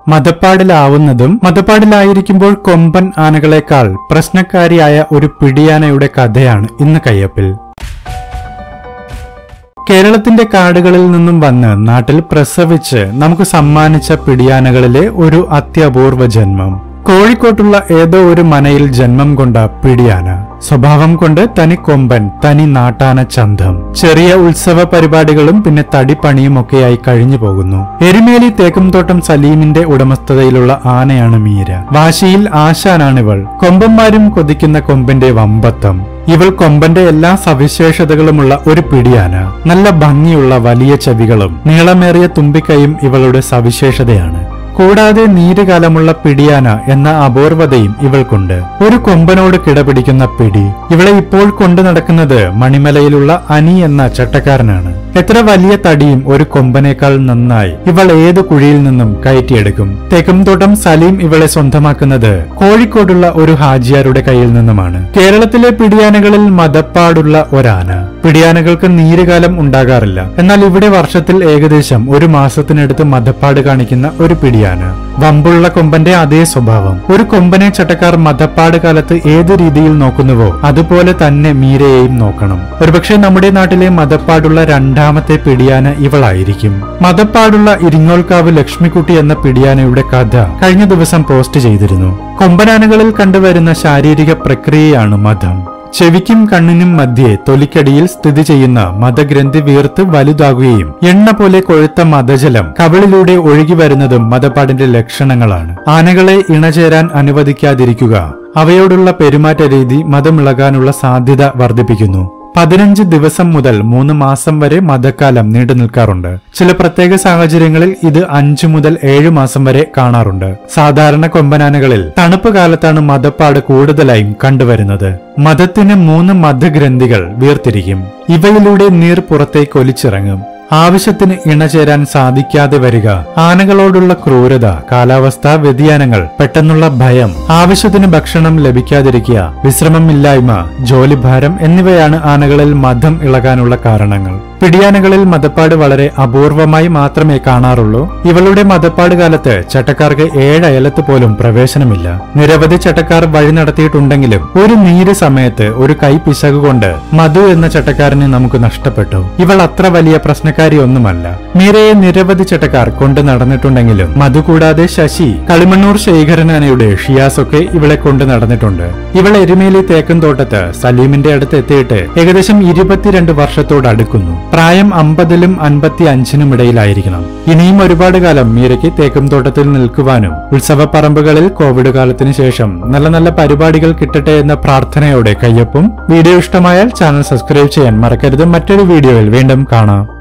മതപ്പാടിലാവുന്നതും മതപ്പാടിലായിരിക്കുമ്പോൾ കൊമ്പൻ ആനകളെക്കാൾ പ്രശ്നക്കാരിയായ ഒരു പിടിയാനയുടെ കഥയാണ് ഇന്ന് കയ്യപ്പിൽ കേരളത്തിന്റെ കാടുകളിൽ നിന്നും വന്ന് നാട്ടിൽ പ്രസവിച്ച് നമുക്ക് സമ്മാനിച്ച പിടിയാനകളിലെ ഒരു അത്യപൂർവ ജന്മം കോഴിക്കോട്ടുള്ള ഏതോ ഒരു മനയിൽ ജന്മം കൊണ്ട പിടിയാന സ്വഭാവം കൊണ്ട് തനി കൊമ്പൻ തനി നാട്ടാന ചന്തം ചെറിയ ഉത്സവ പരിപാടികളും പിന്നെ തടിപ്പണിയും ഒക്കെയായി കഴിഞ്ഞു പോകുന്നു എരുമേലി തേക്കുംതോട്ടം സലീമിന്റെ ഉടമസ്ഥതയിലുള്ള ആനയാണ് മീര വാശിയിൽ ആശാനാണിവൾ കൊമ്പന്മാരും കൊതിക്കുന്ന കൊമ്പിന്റെ വമ്പത്തം ഇവൾ കൊമ്പന്റെ എല്ലാ സവിശേഷതകളുമുള്ള ഒരു പിടിയാന നല്ല ഭംഗിയുള്ള വലിയ ചെവികളും നീളമേറിയ തുമ്പിക്കൈയും ഇവളുടെ സവിശേഷതയാണ് കൂടാതെ നീരുകാലമുള്ള പിടിയാന എന്ന അപൂർവതയും ഇവൾക്കുണ്ട് ഒരു കൊമ്പനോട് കിടപിടിക്കുന്ന പിടി ഇവളെ ഇപ്പോൾ കൊണ്ടു നടക്കുന്നത് മണിമലയിലുള്ള അനി എന്ന ചട്ടക്കാരനാണ് എത്ര വലിയ തടിയും ഒരു കൊമ്പനേക്കാൾ നന്നായി ഇവൾ ഏത് കുഴിയിൽ നിന്നും കയറ്റിയെടുക്കും തെക്കുംതോട്ടം സലീം ഇവളെ സ്വന്തമാക്കുന്നത് കോഴിക്കോടുള്ള ഒരു ഹാജിയാരുടെ കയ്യിൽ നിന്നുമാണ് കേരളത്തിലെ പിടിയാനകളിൽ മതപ്പാടുള്ള ഒരാന പിടിയാനകൾക്ക് നീരുകാലം ഉണ്ടാകാറില്ല എന്നാൽ ഇവിടെ വർഷത്തിൽ ഏകദേശം ഒരു മാസത്തിനടുത്ത് മതപ്പാട് കാണിക്കുന്ന ഒരു പിടിയാന വമ്പുള്ള കൊമ്പന്റെ അതേ സ്വഭാവം ഒരു കൊമ്പനെ ചട്ടക്കാർ മതപ്പാട് കാലത്ത് ഏത് രീതിയിൽ നോക്കുന്നുവോ അതുപോലെ തന്നെ മീരയെയും നോക്കണം ഒരുപക്ഷെ നമ്മുടെ നാട്ടിലെ മതപ്പാടുള്ള രണ്ടാമത്തെ പിടിയാന ഇവളായിരിക്കും മതപ്പാടുള്ള ഇരിങ്ങോൾക്കാവ് ലക്ഷ്മിക്കുട്ടി എന്ന പിടിയാനയുടെ കഥ കഴിഞ്ഞ ദിവസം പോസ്റ്റ് ചെയ്തിരുന്നു കൊമ്പനാനകളിൽ കണ്ടുവരുന്ന ശാരീരിക പ്രക്രിയയാണ് മതം ചെവിക്കും കണ്ണിനും മധ്യേ തൊലിക്കടിയിൽ സ്ഥിതി ചെയ്യുന്ന മതഗ്രന്ഥി വീർത്ത് വലുതാകുകയും എണ്ണ പോലെ കൊഴുത്ത മതജലം കവിളിലൂടെ ഒഴുകി വരുന്നതും മതപ്പാടിന്റെ ലക്ഷണങ്ങളാണ് ആനകളെ ഇണചേരാൻ അനുവദിക്കാതിരിക്കുക അവയോടുള്ള പെരുമാറ്റ രീതി മതമിളകാനുള്ള സാധ്യത വർദ്ധിപ്പിക്കുന്നു പതിനഞ്ച് ദിവസം മുതൽ മൂന്ന് മാസം വരെ മതക്കാലം നീണ്ടു നിൽക്കാറുണ്ട് ചില പ്രത്യേക സാഹചര്യങ്ങളിൽ ഇത് അഞ്ചു മുതൽ ഏഴു മാസം വരെ കാണാറുണ്ട് സാധാരണ കൊമ്പനാനകളിൽ തണുപ്പ് കാലത്താണ് മതപ്പാട് കൂടുതലായും കണ്ടുവരുന്നത് മതത്തിന് മൂന്ന് മതഗ്രന്ഥികൾ വീർത്തിരിക്കും ഇവയിലൂടെ നീർ പുറത്തേക്ക് ഒലിച്ചിറങ്ങും ആവശ്യത്തിന് ഇണചേരാൻ സാധിക്കാതെ വരിക ആനകളോടുള്ള ക്രൂരത കാലാവസ്ഥാ വ്യതിയാനങ്ങൾ പെട്ടെന്നുള്ള ഭയം ആവശ്യത്തിന് ഭക്ഷണം ലഭിക്കാതിരിക്കുക വിശ്രമമില്ലായ്മ ജോലിഭാരം എന്നിവയാണ് ആനകളിൽ മതം ഇളകാനുള്ള കാരണങ്ങൾ പിടിയാനകളിൽ മതപ്പാട് വളരെ അപൂർവമായി മാത്രമേ കാണാറുള്ളൂ ഇവളുടെ മതപ്പാട് കാലത്ത് ചട്ടക്കാർക്ക് ഏഴ് അയലത്ത് പോലും പ്രവേശനമില്ല നിരവധി ചട്ടക്കാർ വഴി നടത്തിയിട്ടുണ്ടെങ്കിലും ഒരു നീര് സമയത്ത് ഒരു കൈ പിശക് കൊണ്ട് മധു എന്ന ചട്ടക്കാരനെ നമുക്ക് നഷ്ടപ്പെട്ടു ഇവൾ അത്ര വലിയ പ്രശ്നക്കാരി ഒന്നുമല്ല മീരയെ നിരവധി ചട്ടക്കാർ കൊണ്ട് നടന്നിട്ടുണ്ടെങ്കിലും മധു കൂടാതെ ശശി കളിമണ്ണൂർ ശേഖരനാനയുടെ ഷിയാസൊക്കെ ഇവളെ കൊണ്ട് നടന്നിട്ടുണ്ട് ഇവൾ എരുമേലി തേക്കൻ തോട്ടത്ത് സലീമിന്റെ അടുത്ത് എത്തിയിട്ട് ഏകദേശം ഇരുപത്തിരണ്ട് വർഷത്തോട് അടുക്കുന്നു പ്രായം അമ്പതിലും അൻപത്തി അഞ്ചിനും ഇടയിലായിരിക്കണം ഇനിയും ഒരുപാട് കാലം മീരയ്ക്ക് തേക്കും തോട്ടത്തിൽ നിൽക്കുവാനും ഉത്സവപ്പറമ്പുകളിൽ കോവിഡ് കാലത്തിന് ശേഷം നല്ല നല്ല പരിപാടികൾ കിട്ടട്ടെ എന്ന പ്രാർത്ഥനയോടെ കയ്യൊപ്പും വീഡിയോ ഇഷ്ടമായാൽ ചാനൽ സബ്സ്ക്രൈബ് ചെയ്യാൻ മറക്കരുത് മറ്റൊരു വീഡിയോയിൽ വീണ്ടും കാണാം